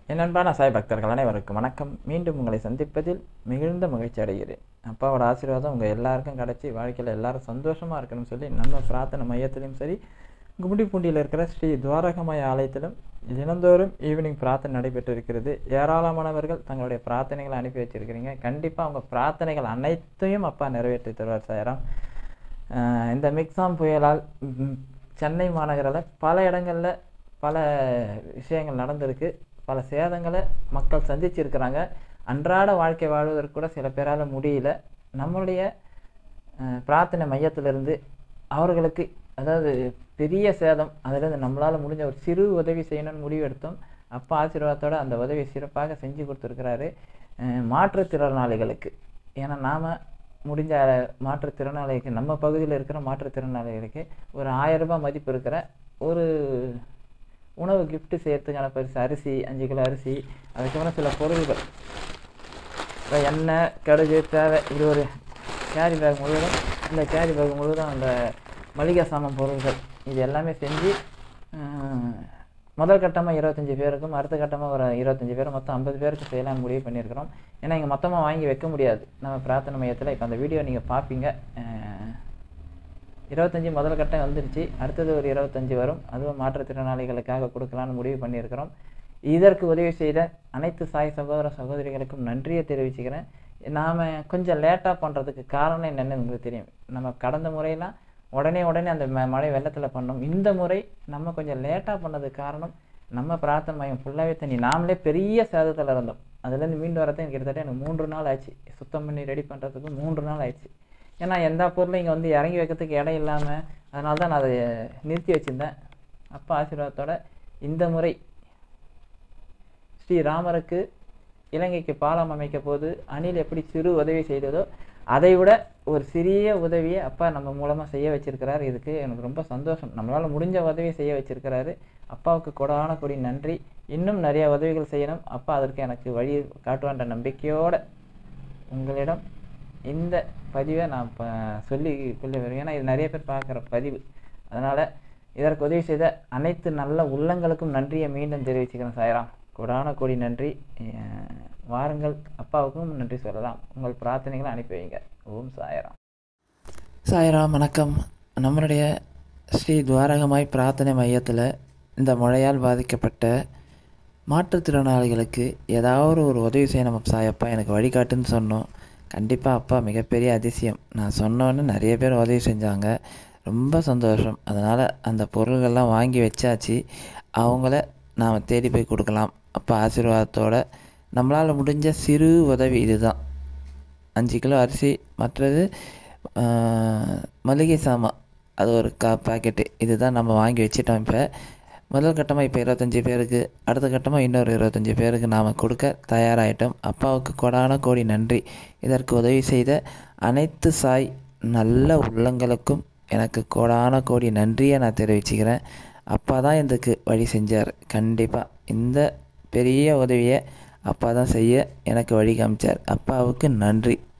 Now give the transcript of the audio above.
என் அன்பான சாய் பக்தர்கள் அனைவருக்கும் வணக்கம் மீண்டும் உங்களை சந்திப்பதில் மிகுந்த மகிழ்ச்சி அடைகிறேன் அப்பாவோட ஆசீர்வாதம் உங்கள் எல்லாருக்கும் கிடச்சி வாழ்க்கையில் எல்லாரும் சந்தோஷமாக இருக்கணும்னு சொல்லி நம்ம பிரார்த்தனை மையத்திலையும் சரி கும்மிடிப்பூண்டியில் இருக்கிற ஸ்ரீ துவாரகமய ஆலயத்திலும் தினந்தோறும் ஈவினிங் பிரார்த்தனை நடைபெற்று இருக்கிறது ஏராளமானவர்கள் தங்களுடைய பிரார்த்தனைகளை அனுப்பி வச்சிருக்கிறீங்க கண்டிப்பாக உங்கள் பிரார்த்தனைகள் அனைத்தையும் அப்பா நிறைவேற்றி தருவார் சாயராம் ஆஹ் இந்த மிக்சாம் புயலால் ம், சென்னை மாநகரில் பல இடங்களில் பல விஷயங்கள் நடந்திருக்கு பல சேதங்களை மக்கள் சந்திச்சிருக்கிறாங்க அன்றாட வாழ்க்கை வாழ்வதற்கு கூட சில பேரால் முடியல நம்மளுடைய அஹ், பிரார்த்தனை மையத்திலிருந்து அவர்களுக்கு அதாவது பெரிய சேதம் அதிலிருந்து நம்மளால் முடிஞ்ச ஒரு சிறு உதவி செய்யணும்னு முடிவு எடுத்தோம் அப்பா ஆசீர்வாதத்தோட அந்த உதவியை சிறப்பாக செஞ்சு கொடுத்துருக்கிறாரு அஹ், மாற்றுத்திறனாளிகளுக்கு ஏன்னா நாம் முடிஞ்ச மாற்றுத்திறனாளிகளுக்கு நம்ம பகுதியில் இருக்கிற மாற்றுத்திறனாளிகளுக்கு ஒரு ஆயிரம் ரூபாய் மதிப்பு இருக்கிற ஒரு உணவு gift செய்யறதுக்கான பரிசு அரிசி அஞ்சு கிலோ அரிசி அதுக்கப்புறம் சில பொருள்கள் இப்போ எண்ணெய் கடுகு தேவை இது ஒரு கேரி பேக் முழுவதும் இந்த கேரி பேக் முழுவதும் அந்த மளிகை சாமான் பொருள்கள் இது எல்லாமே செஞ்சு ஆஹ், முதல் கட்டமாக இருபத்தஞ்சி பேருக்கும் அடுத்த கட்டமாக ஒரு இருபத்தஞ்சி பேர் மொத்தம் ஐம்பது பேருக்கு செய்யலாம் முடிவு பண்ணியிருக்கிறோம் ஏன்னா இங்கே மொத்தமாக வாங்கி வைக்க முடியாது நம்ம பிரார்த்தனை மையத்தில் இப்போ அந்த வீடியோ நீங்கள் பார்ப்பீங்க ஆஹ், இருபத்தஞ்சி முதல் கட்டம் வந்துருச்சு அடுத்தது ஒரு இருபத்தஞ்சி வரும் அதுவும் மாற்றுத்திறனாளிகளுக்காக கொடுக்கலான்னு முடிவு பண்ணியிருக்கிறோம் இதற்கு உதவி செய்த அனைத்து சாய் சகோதர சகோதரிகளுக்கும் நன்றியை தெரிவிச்சுக்கிறேன் நாம் கொஞ்சம் லேட்டாக பண்ணுறதுக்கு காரணம் என்னென்னு உங்களுக்கு தெரியும் நம்ம கடந்த முறையெல்லாம் உடனே உடனே அந்த ம- மழை வெள்ளத்தில் பண்ணோம் இந்த முறை நம்ம கொஞ்சம் லேட்டாக பண்ணதுக்கு காரணம் நம்ம பிரார்த்தனை மையம் ஃபுல்லாகவே தண்ணி நாமளே பெரிய சேதத்தில் இருந்தோம் அதுலேருந்து மீண்டு வரது எனக்கு கிட்டத்தட்ட எனக்கு மூன்று நாள் ஆச்சு சுத்தம் பண்ணி ரெடி பண்ணுறதுக்கு மூன்று நாள் ஆயிடுச்சு ஏன்னா எந்த பொருளும் இங்கே வந்து இறங்கி வைக்கிறதுக்கு இடம் இல்லாமல் அதனால தான் நான் அதை நிறுத்தி வச்சுருந்தேன் அப்பா ஆசீர்வாதத்தோட இந்த முறை ஸ்ரீராமருக்கு இலங்கைக்கு பாலம் அமைக்க போது அணில் எப்படி சிறு உதவி செய்ததோ அதை விட ஒரு சிறிய உதவியை அப்பா நம்ம மூலமாக செய்ய வச்சிருக்கிறாரு இதுக்கு எனக்கு ரொம்ப சந்தோஷம் நம்மளால் முடிஞ்ச உதவி செய்ய வச்சிருக்கிறாரு அப்பாவுக்கு கொடான கொடி நன்றி இன்னும் நிறைய உதவிகள் செய்யணும் அப்பா அதற்கு எனக்கு வழி காட்டுவான்ற நம்பிக்கையோட உங்களிடம் இந்த பதிவை நான் ப சொல்லி கொள்ள வருவேன் ஏன்னா இது நிறைய பேர் பார்க்குற பதிவு அதனால் இதற்கு உதவி செய்த அனைத்து நல்ல உள்ளங்களுக்கும் நன்றியை மீண்டும் தெரிவிச்சுக்கிறேன் சாய்ராம் கொடான கோடி நன்றி அஹ் வாருங்கள் அப்பாவுக்கும் நன்றி சொல்லலாம் உங்கள் பிரார்த்தனைகளை அனுப்பி வைங்க ஓம் சாயராம் சாய்ராம் வணக்கம் நம்மளுடைய ஸ்ரீ துவாரகமாய் பிரார்த்தனை மையத்தில் இந்த மழையால் பாதிக்கப்பட்ட மாற்றுத்திறனாளிகளுக்கு ஏதாவது ஒரு உதவி செய்ய நம்ம சாயப்பா எனக்கு வழிகாட்டுன்னு சொன்னோம் கண்டிப்பாக அப்பா மிகப்பெரிய அதிசயம் நான் சொன்னோன்னு நிறைய பேர் உதவி செஞ்சாங்க ரொம்ப சந்தோஷம் அதனால் அந்த பொருள்கள்லாம் வாங்கி வச்சாச்சு அவங்கள நாம் தேடி போய் கொடுக்கலாம் அப்பா ஆசீர்வாதத்தோட நம்மளால் முடிஞ்ச சிறு உதவி இதுதான் அஞ்சு கிலோ அரிசி மற்றது ஆஹ், மளிகை சாமான் அது ஒரு கா பாக்கெட்டு இதுதான் நம்ம வாங்கி வச்சிட்டோம் இப்போ முதல் கட்டமாக இப்போ இருபத்தஞ்சி பேருக்கு அடுத்த கட்டமாக இன்னொரு இருபத்தஞ்சி பேருக்கு நாம் கொடுக்க தயாராகிட்டோம் அப்பாவுக்கு கொடான கோடி நன்றி இதற்கு உதவி செய்த அனைத்து சாய் நல்ல உள்ளங்களுக்கும் எனக்கு கோடான கோடி நன்றியை நான் தெரிவிச்சுக்கிறேன் அப்பா தான் இதுக்கு வழி செஞ்சார் கண்டிப்பாக இந்த பெரிய உதவியை அப்பா தான் செய்ய எனக்கு வழி காமிச்சார் அப்பாவுக்கு நன்றி